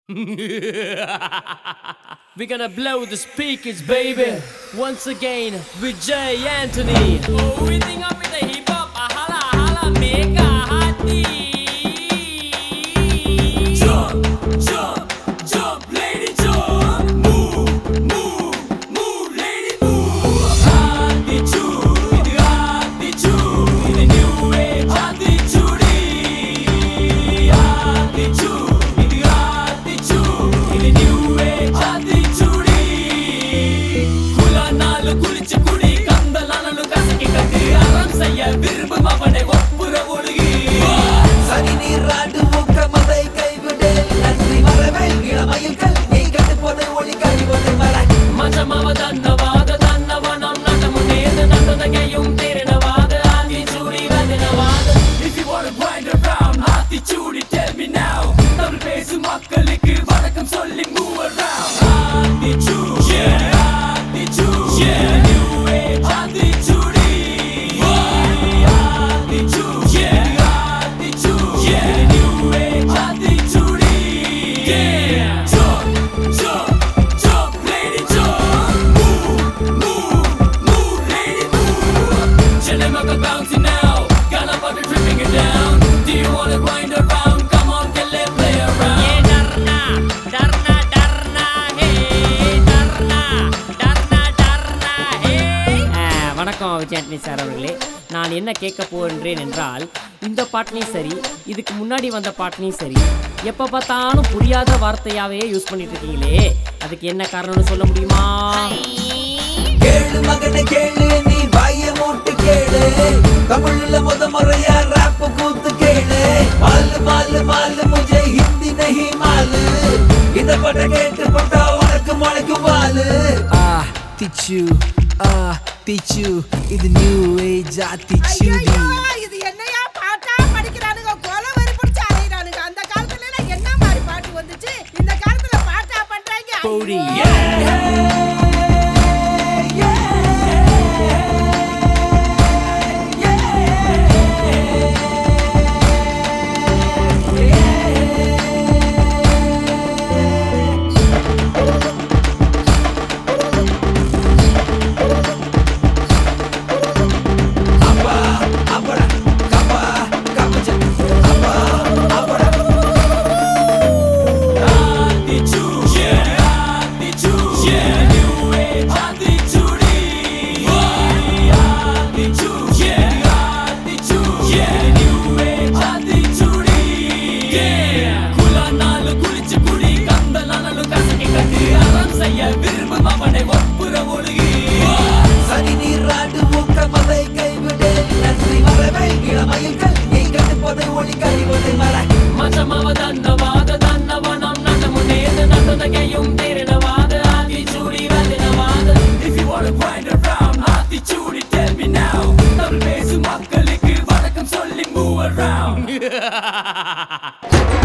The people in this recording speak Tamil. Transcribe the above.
We're gonna blow the speakers, baby. Once again, with Jay Anthony. Oh, we think up with the hip hop, a holla, holla, make a heartbeat. Jump, jump, jump, lady, jump. Move, move, move, lady, move. Attitude, இது attitude, இது new age attitude. Attitude, இது attitude, இது new age attitude. குலானாலு குளிச்சு குடி, கந்தலானாலும் கசக்கி கட்டு. அறம் செய்ய விரும்பும் அவனை ஒப்புற ஒழுகி. சனி நீராடு ஊக்கமதை கைவிடு நன்றி மரவேல் இளமயில்கள் நீ கட்டுப்பதை ஒளி கழிவதை மற மஜமாவ தன்னவாத தன்னவனம் நட்டமுன்னேது நட்டதகையும் திரணவாத Aathichoodi வதனவாத If you wanna grind around Aathichoodi tell me now Tamil பேசும் மக்களுக்கு வணக்கம் சொல்லி move around Aathichoodi yeah Aathichoodi yeah new age Aathichoodi Aathichoodi yeah Aathichoodi yeah new age Aathichoodi yeah jump jump jump lady jump move move move lady move chillin' up and bouncing now got a body tripping it down do you wanna grind around come on get it play around ये डरना डरना डरना है डरना डरना डरना है வணக்கம் விஜயாண்டி சார் அவர்களே நான் என்ன கேட்க போகின்றேன் என்றால் இந்த பாட்டினையும் சரி இதுக்கு முன்னாடி வந்த பாட்டினையும் சரி எப்போ பார்த்தாலும் புரியாத வார்த்தையாவே யூஸ் பண்ணிட்டு இருக்கீங்களே அதுக்கு என்ன காரணம்னு சொல்ல முடியுமா கேளு மகனை கேளு நீ வாய மூட்டு கேளு தமிழ்ல முத முறையா ராப் கூத்து கேளு மாலு மாலு மாலு முझे ஹிந்தி नहीं மாலு இந்த பாட்டை கேட்டு போட்டா உனக்கு முளைக்கும் வாலு ஆ திச்சு ஆ திச்சு இது நியூ ஏஜ் ஆத்திச்சுடி ஐயையோ, இது என்னையா பாட்டா படிக்கிறானுங்க கொலை வெறி பிடிச்சு அலையிறானுங்க அந்த காலத்துல எல்லாம் என்ன மாதிரி பாட்டு வந்துச்சு இந்த காலத்துல பாட்டா பண்றாங்க போடி. ஐயோ. Attitude, yeah, attitude, yeah, new age attitude. Attitude, yeah, attitude, yeah, new age attitude. Yeah, குலானாலு குளிச்சு குடி, கந்தலானாலும் கசக்கி கட்டு. அறம் செய்ய விரும்பும் அவனை ஒப்புற ஒழுகி. சனி நீராடு ஊக்கமதை கைவிடு நன்றி மரவேல் இளமயில்கள் நீ கட்டுப்பதை ஒளி கழிவதை மற மஜமாவ தன்னவாத தன்னவனம் நட்டமுன்னேது நட்டதகையும் திரணவாத Aathichoodi வதனவாத If you wanna grind around Aathichoodi tell me now Tamil பேசும் மக்களுக்கு வணக்கம் சொல்லி move around